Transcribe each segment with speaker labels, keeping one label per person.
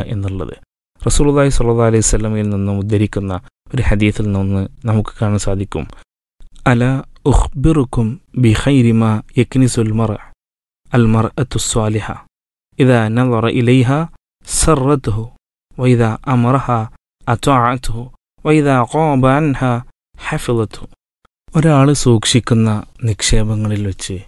Speaker 1: എന്നുള്ളത് റസൂലുള്ളാഹി സ്വല്ലല്ലാഹി അലൈഹി വസല്ലമയിൽ നിന്നും ഉദ്ധരിക്കുന്ന ഒരു ഹദീത്തിൽ നിന്ന് നമുക്ക് കാണാൻ സാധിക്കും അല ഉഖ്ബിറുക്കും ബി ഖൈരിമ യക്നിസുൽ മർ അൽ മർഅത്തു സ്വാലിഹ ഇദാ നളറ ഇലൈഹ സറത്തുഹു വൈദാ അമറഹ അത്വഅത്തുഹു വൈദാ ഖാബ അൻഹ ഹഫിളത്തു ഒരാൾ സൂക്ഷിക്കുന്ന നിക്ഷേപങ്ങളിൽ വെച്ച്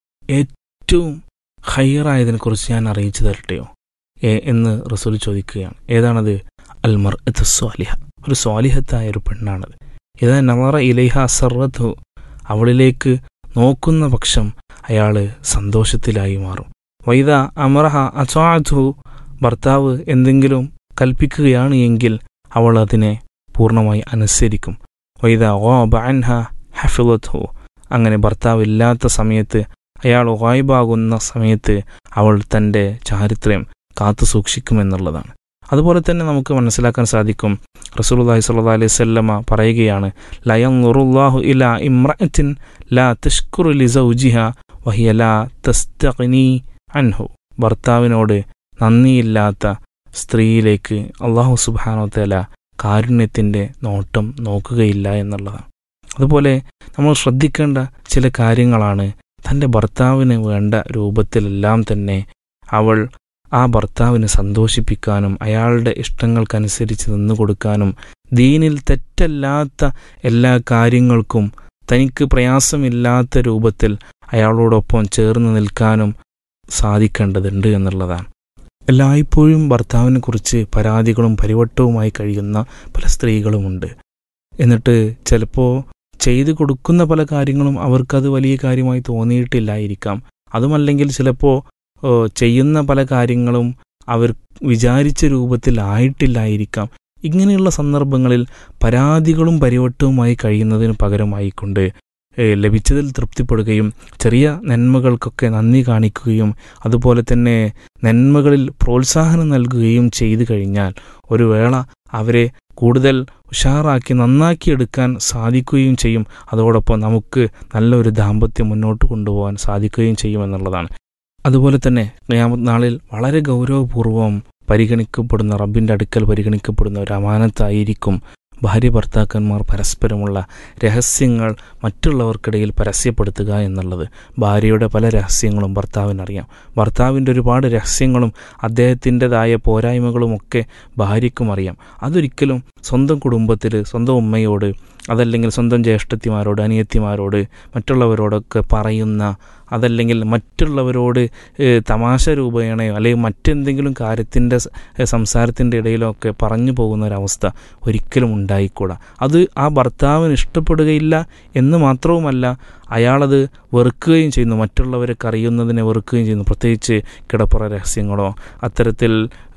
Speaker 1: ഏറ്റവും ഹൈറായതിനെക്കുറിച്ച് ഞാൻ അറിയിച്ചു തരട്ടെയോ ഏ എന്ന് റസൂൽ ചോദിക്കുകയാണ് ഏതാണത് അൽമർ എത്ത് സ്വാലിഹ ഒരു സ്വാലിഹത്തായ ഒരു പെണ്ണാണത് ഇതാ നവറ ഇലൈഹ സർവത്തു അവളിലേക്ക് നോക്കുന്ന പക്ഷം അയാൾ സന്തോഷത്തിലായി മാറും വൈദ അമറഹ അസ്വാധു ഭർത്താവ് എന്തെങ്കിലും കൽപ്പിക്കുകയാണ് എങ്കിൽ അവൾ അതിനെ പൂർണ്ണമായി അനുസരിക്കും വൈദ ഓ ബഅൻഹ ഹഫിളത്തു അങ്ങനെ ഭർത്താവ് ഇല്ലാത്ത സമയത്ത് അയാൾ വായ്പാകുന്ന സമയത്ത് അവൾ തൻ്റെ ചാരിത്രം കാത്തു സൂക്ഷിക്കുമെന്നുള്ളതാണ് അതുപോലെ തന്നെ നമുക്ക് മനസ്സിലാക്കാൻ സാധിക്കും റസൂലുള്ളാഹി സ്വല്ലല്ലാഹി അലൈഹി വസല്ലമ പറയുകയാണ് ലയൻറുല്ലാഹു ഇല ഇമ്രഅത്തിൻ ലാ തഷ്കുറു ലി സൗജിഹ വഹിയ ലാ തസ്തഗ്നി അൻഹു ഭർത്താവിനോട് നന്ദിയില്ലാത്ത സ്ത്രീയിലേക്ക് അള്ളാഹു സുബ്ഹാനഹു തആല കാരുണ്യത്തിൻ്റെ നോട്ടം നോക്കുകയില്ല എന്നുള്ളതാണ് അതുപോലെ നമ്മൾ ശ്രദ്ധിക്കേണ്ട ചില കാര്യങ്ങളാണ് തൻ്റെ ഭർത്താവിന് വേണ്ട രൂപത്തിലെല്ലാം തന്നെ അവൾ ആ ഭർത്താവിനെ സന്തോഷിപ്പിക്കാനും അയാളുടെ ഇഷ്ടങ്ങൾക്കനുസരിച്ച് നിന്നു കൊടുക്കാനും ദീനിൽ തെറ്റല്ലാത്ത എല്ലാ കാര്യങ്ങൾക്കും തനിക്ക് പ്രയാസമില്ലാത്ത രൂപത്തിൽ അയാളോടൊപ്പം ചേർന്ന് നിൽക്കാനും സാധിക്കേണ്ടതുണ്ട് എന്നുള്ളതാണ് എല്ലായ്പ്പോഴും ഭർത്താവിനെ കുറിച്ച് പരാതികളും പരിവട്ടവുമായി കഴിയുന്ന പല സ്ത്രീകളുമുണ്ട് എന്നിട്ട് ചിലപ്പോൾ ചെയ്തു കൊടുക്കുന്ന പല കാര്യങ്ങളും അവർക്കത് വലിയ കാര്യമായി തോന്നിയിട്ടില്ലായിരിക്കാം അതുമല്ലെങ്കിൽ ചിലപ്പോൾ ചെയ്യുന്ന പല കാര്യങ്ങളും അവർ വിചാരിച്ച രൂപത്തിലായിട്ടില്ലായിരിക്കാം ഇങ്ങനെയുള്ള സന്ദർഭങ്ങളിൽ പരാതികളും പരിവട്ടവുമായി കഴിയുന്നതിന് പകരമായിക്കൊണ്ട് ലഭിച്ചതിൽ തൃപ്തിപ്പെടുകയും ചെറിയ നന്മകൾക്കൊക്കെ നന്ദി കാണിക്കുകയും അതുപോലെ തന്നെ നന്മകളിൽ പ്രോത്സാഹനം നൽകുകയും ചെയ്തു കഴിഞ്ഞാൽ ഒരു വേള അവരെ കൂടുതൽ ഉഷാറാക്കി നന്നാക്കിയെടുക്കാൻ സാധിക്കുകയും ചെയ്യും അതോടൊപ്പം നമുക്ക് നല്ലൊരു ദാമ്പത്യം മുന്നോട്ട് കൊണ്ടുപോകാൻ സാധിക്കുകയും ചെയ്യുമെന്നുള്ളതാണ് അതുപോലെ തന്നെ ഖിയാമത്ത് നാളിൽ വളരെ ഗൗരവപൂർവ്വം പരിഗണിക്കപ്പെടുന്ന റബ്ബിൻ്റെ അടുക്കൽ പരിഗണിക്കപ്പെടുന്ന ഒരു അമാനത്തായിരിക്കും ഭാര്യ ഭർത്താക്കന്മാർ പരസ്പരമുള്ള രഹസ്യങ്ങൾ മറ്റുള്ളവർക്കിടയിൽ പരസ്യപ്പെടുത്തുക എന്നുള്ളത് ഭാര്യയുടെ പല രഹസ്യങ്ങളും ഭർത്താവിനറിയാം ഭർത്താവിൻ്റെ ഒരുപാട് രഹസ്യങ്ങളും അദ്ദേഹത്തിൻ്റെതായ പോരായ്മകളുമൊക്കെ ഭാര്യയ്ക്കും അറിയാം അതൊരിക്കലും സ്വന്തം കുടുംബത്തിൽ സ്വന്തം ഉമ്മയോട് അതല്ലെങ്കിൽ സ്വന്തം ജ്യേഷ്ഠത്തിമാരോട് അനിയത്തിമാരോട് മറ്റുള്ളവരോടൊക്കെ പറയുന്ന അതല്ലെങ്കിൽ മറ്റുള്ളവരോട് തമാശ രൂപേണയോ അല്ലെങ്കിൽ മറ്റെന്തെങ്കിലും കാര്യത്തിൻ്റെ സംസാരത്തിൻ്റെ ഇടയിലോ ഒക്കെ പറഞ്ഞു പോകുന്ന ഒരവസ്ഥ ഒരിക്കലും ഉണ്ടായിക്കൂടാ അത് ആ ഭർത്താവിന് ഇഷ്ടപ്പെടുകയില്ല എന്ന് മാത്രവുമല്ല അയാളത് വെറുക്കുകയും ചെയ്യുന്നു മറ്റുള്ളവരൊക്കെ അറിയുന്നതിനെ വെറുക്കുകയും ചെയ്യുന്നു പ്രത്യേകിച്ച് കിടപ്പുറ രഹസ്യങ്ങളോ അത്തരത്തിൽ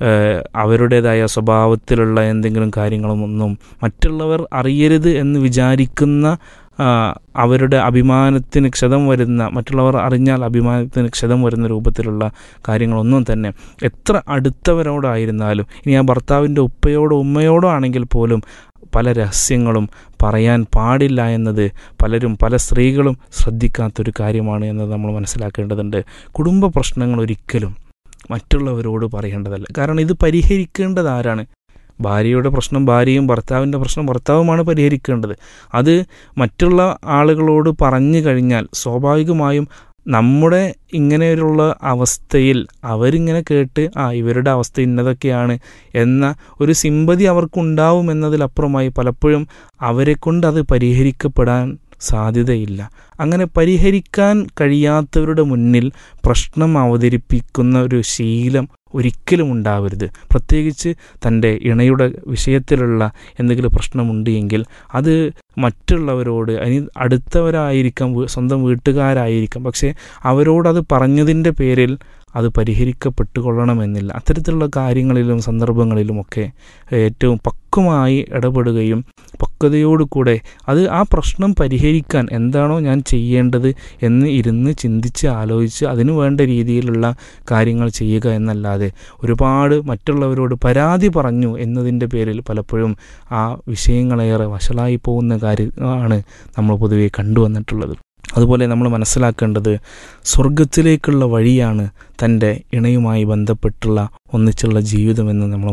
Speaker 1: അവരുടേതായ സ്വഭാവത്തിലുള്ള എന്തെങ്കിലും കാര്യങ്ങളൊന്നും മറ്റുള്ളവർ അറിയരുത് എന്ന് വിചാരിക്കുന്ന അവരുടെ അഭിമാനത്തിന് ക്ഷതം വരുന്ന മറ്റുള്ളവർ അറിഞ്ഞാൽ അഭിമാനത്തിന് ക്ഷതം വരുന്ന രൂപത്തിലുള്ള കാര്യങ്ങളൊന്നും തന്നെ എത്ര അടുത്തവരോടായിരുന്നാലും ഇനി ആ ഭർത്താവിൻ്റെ ഉപ്പയോടോ ഉമ്മയോടോ ആണെങ്കിൽ പോലും പല രഹസ്യങ്ങളും പറയാൻ പാടില്ല എന്നത് പലരും പല സ്ത്രീകളും ശ്രദ്ധിക്കാത്തൊരു കാര്യമാണ് എന്നത് നമ്മൾ മനസ്സിലാക്കേണ്ടതുണ്ട് കുടുംബ പ്രശ്നങ്ങൾ ഒരിക്കലും മറ്റുള്ളവരോട് പറയേണ്ടതല്ല കാരണം ഇത് പരിഹരിക്കേണ്ടത് ആരാണ് ഭാര്യയുടെ പ്രശ്നം ഭാര്യയും ഭർത്താവിൻ്റെ പ്രശ്നം ഭർത്താവുമാണ് പരിഹരിക്കേണ്ടത് അത് മറ്റുള്ള ആളുകളോട് പറഞ്ഞു കഴിഞ്ഞാൽ സ്വാഭാവികമായും നമ്മുടെ ഇങ്ങനെയുള്ള അവസ്ഥയിൽ അവരിങ്ങനെ കേട്ട് ആ ഇവരുടെ അവസ്ഥ ഇന്നതൊക്കെയാണ് എന്ന ഒരു സിമ്പതി അവർക്കുണ്ടാവും എന്നതിലപ്പുറമായി പലപ്പോഴും അവരെ കൊണ്ട് അത് പരിഹരിക്കപ്പെടാൻ സാധ്യതയില്ല അങ്ങനെ പരിഹരിക്കാൻ കഴിയാത്തവരുടെ മുന്നിൽ പ്രശ്നം അവതരിപ്പിക്കുന്ന ഒരു ശീലം ഒരിക്കലും ഉണ്ടാവരുത് പ്രത്യേകിച്ച് തൻ്റെ ഇണയുടെ വിഷയത്തിലുള്ള എന്തെങ്കിലും പ്രശ്നമുണ്ട് എങ്കിൽ അത് മറ്റുള്ളവരോട് അനി അടുത്തവരായിരിക്കാം സ്വന്തം വീട്ടുകാരായിരിക്കാം പക്ഷേ അവരോടത് പറഞ്ഞതിൻ്റെ പേരിൽ അത് പരിഹരിക്കപ്പെട്ടുകൊള്ളണമെന്നില്ല അത്തരത്തിലുള്ള കാര്യങ്ങളിലും സന്ദർഭങ്ങളിലുമൊക്കെ ഏറ്റവും പക്വമായി ഇടപെടുകയും പക്വതയോടുകൂടെ അത് ആ പ്രശ്നം പരിഹരിക്കാൻ എന്താണോ ഞാൻ ചെയ്യേണ്ടത് എന്ന് ഇരുന്ന് ചിന്തിച്ച് ആലോചിച്ച് അതിനു വേണ്ട രീതിയിലുള്ള കാര്യങ്ങൾ ചെയ്യുക എന്നല്ലാതെ ഒരുപാട് മറ്റുള്ളവരോട് പരാതി പറഞ്ഞു എന്നതിൻ്റെ പേരിൽ പലപ്പോഴും ആ വിഷയങ്ങളേറെ വഷളായി പോകുന്ന കാര്യമാണ് നമ്മൾ പൊതുവെ കണ്ടുവന്നിട്ടുള്ളത് അതുപോലെ നമ്മൾ മനസ്സിലാക്കേണ്ടത് സ്വർഗത്തിലേക്കുള്ള വഴിയാണ് തൻ്റെ ഇണയുമായി ബന്ധപ്പെട്ടുള്ള ഒന്നിച്ചുള്ള ജീവിതമെന്ന് നമ്മൾ